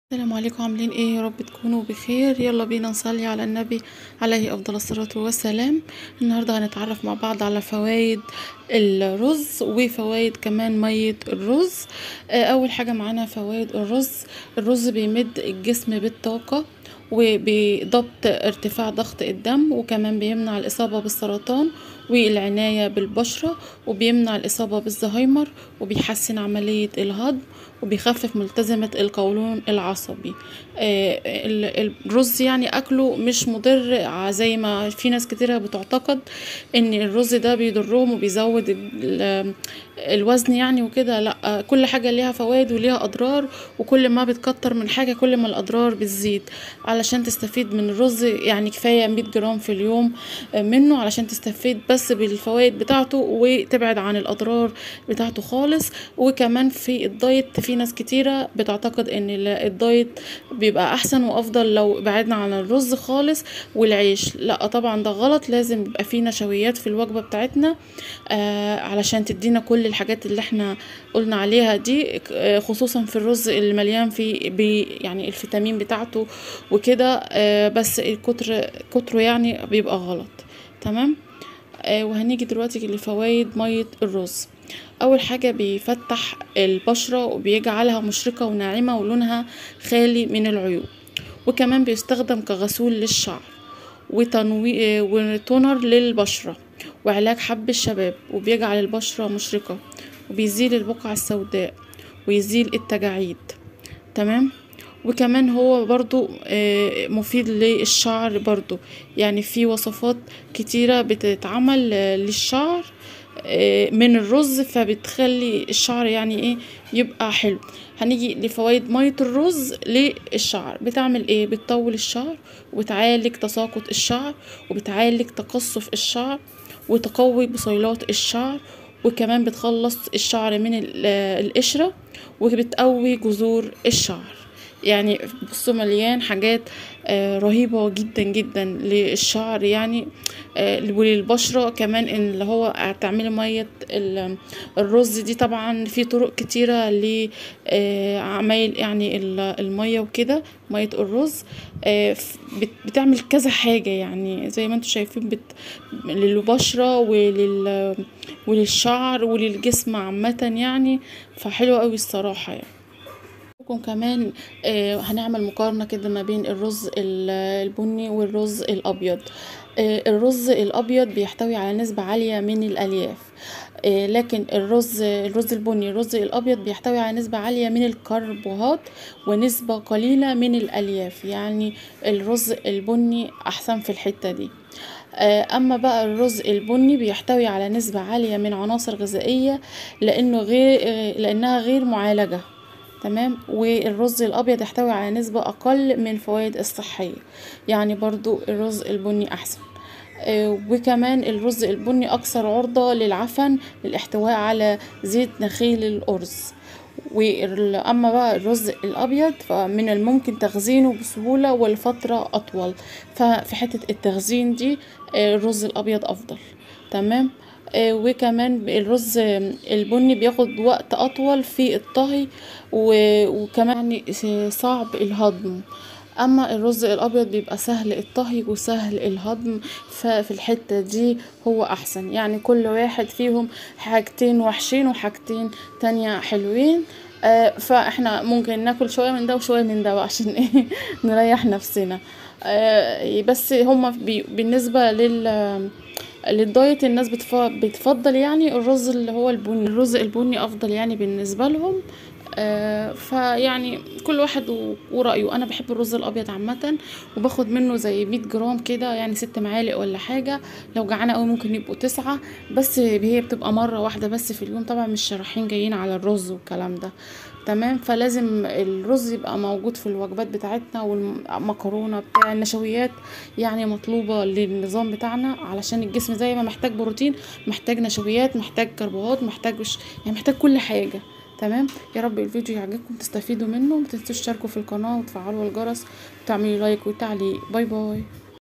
السلام عليكم عاملين ايه يا رب تكونوا بخير يلا بينا نصلي على النبي عليه افضل الصلاة والسلام النهاردة هنتعرف مع بعض على فوائد الرز وفوائد كمان مية الرز آه، اول حاجة معانا فوائد الرز الرز بيمد الجسم بالطاقة وبضبط ارتفاع ضغط الدم وكمان بيمنع الإصابة بالسرطان والعناية بالبشرة وبيمنع الإصابة بالزهايمر وبيحسن عملية الهضم وبيخفف ملتزمة القولون العصبي آه، ال- الرز يعني أكله مش مضر ع- زي ما في ناس كتيرة بتعتقد إن الرز ده بيضرهم وبيزود ال- الوزن يعني وكده لأ كل حاجة ليها فوائد وليها أضرار وكل ما بتكتر من حاجة كل ما الأضرار بتزيد علشان تستفيد من الرز يعني كفاية 100 جرام في اليوم آه، منه علشان تستفيد بس بالفوائد بتاعته وتبعد عن الأضرار بتاعته خالص وكمان في الدايت في ناس كتيرة بتعتقد ان ال- الدايت بيبقى احسن وافضل لو بعدنا عن الرز خالص والعيش لا طبعا ده غلط لازم يبقى فيه نشويات في الوجبة بتاعتنا آه علشان تدينا كل الحاجات اللي احنا قلنا عليها دي آه، خصوصا في الرز اللي مليان فيه بي يعني الفيتامين بتاعته وكده آه بس الكتر كتره يعني بيبقى غلط تمام آه وهنيجي دلوقتي لفوائد مية الرز اول حاجة بيفتح البشرة وبيجعلها مشرقة وناعمة ولونها خالي من العيوب وكمان بيستخدم كغسول للشعر وتنوي... وتونر للبشرة وعلاج حب الشباب وبيجعل البشرة مشرقة وبيزيل البقع السوداء ويزيل التجاعيد تمام وكمان هو برضو آه، مفيد للشعر برضو يعني في وصفات كتيرة بتتعمل آه، للشعر آه، من الرز فبتخلي الشعر يعني ايه يبقى حلو هنيجي لفوائد مية الرز للشعر بتعمل ايه بتطول الشعر وبتعالج تساقط الشعر وبتعالج تقصف الشعر وتقوي بصيلات الشعر وكمان بتخلص الشعر من ال- القشرة وبتقوي جذور الشعر يعني بصوا مليان حاجات آه، رهيبة جدا جدا للشعر يعني آه، وللبشرة كمان ان اللي هو تعملي مية ال- الرز دي طبعا في طرق كتيرة لعمايل يعني ال- المية وكده مية الرز آه، ف- بت- بتعمل كذا حاجة يعني زي ما انتم شايفين بت... للبشرة ولل... وللشعر وللجسم عامة يعني فحلوة قوي الصراحة يعني ممكن كمان آه، هنعمل مقارنة كده ما بين الرز ال- البني والرز الأبيض آه، الرز الأبيض بيحتوي على نسبة عالية من الألياف آه، لكن الرز الرز البني الرز الأبيض بيحتوي على نسبة عالية من الكربوهات ونسبة قليلة من الألياف يعني الرز البني أحسن في الحتة دي آه، أما بقى الرز البني بيحتوي على نسبة عالية من عناصر غذائية لأنه غير آه، لأنها غير معالجة تمام والرز الابيض يحتوي على نسبة اقل من الفوائد الصحية يعني برضو الرز البني احسن آه، وكمان الرز البني اكثر عرضة للعفن للاحتواء على زيت نخيل الارز واما بقى الرز الابيض فمن الممكن تخزينه بسهولة ولفترة اطول ففي حتة التخزين دي آه، الرز الابيض افضل تمام آه، وكمان الرز البني بياخد وقت اطول في الطهي و- وكمان يعني صعب الهضم اما الرز الابيض بيبقى سهل الطهي وسهل الهضم ففي الحتة دي هو احسن يعني كل واحد فيهم حاجتين وحشين وحاجتين تانية حلوين آه، فاحنا ممكن ناكل شوية من ده وشوية من ده بقى عشان ايه نريح نفسنا آه، بس هما بي- بالنسبة لل للدايت الناس بتف- بتفضل يعني الرز اللي هو البني الرز البني افضل يعني بالنسبه لهم آه فيعني كل واحد و- ورأيه انا بحب الرز الابيض عامه وباخد منه زي 100 جرام كده يعني ست معالق ولا حاجه لو جعانه قوي ممكن يبقوا تسعة بس هي بتبقى مره واحده بس في اليوم طبعا مش رايحين جايين على الرز والكلام ده تمام فلازم الرز يبقى موجود في الوجبات بتاعتنا والمكرونه بتاع النشويات يعني مطلوبة للنظام بتاعنا علشان الجسم زي ما محتاج بروتين محتاج نشويات محتاج كربوهات محتاج وش- يعني محتاج كل حاجة تمام يا رب الفيديو يعجبكم تستفيدوا منه متنسوش تشتركوا في القناة وتفعلوا الجرس وتعملوا لايك وتعليق باي باي